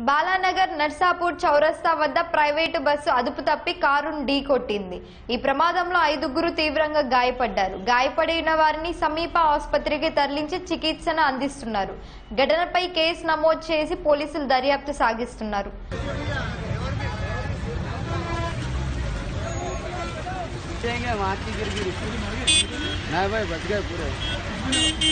బాలానగర్ నర్సాపూర్ చౌరస్తా వద్ద private bus అదుపు తప్పి కారును ఢీకొట్టింది ఈ ప్రమాదంలో ఐదుగురు తీవ్రంగా గాయపడ్డారు గాయపడిన వారిని సమీప ఆసుపత్రికి తరలించి చికిత్సను అందిస్తున్నారు ఘటనపై కేసు నమోదు చేసి పోలీసులు దర్యాప్తు సాగిస్తున్నారు जाएंगे वहाँ की गिर गिरी नहीं भाई बच गए पूरे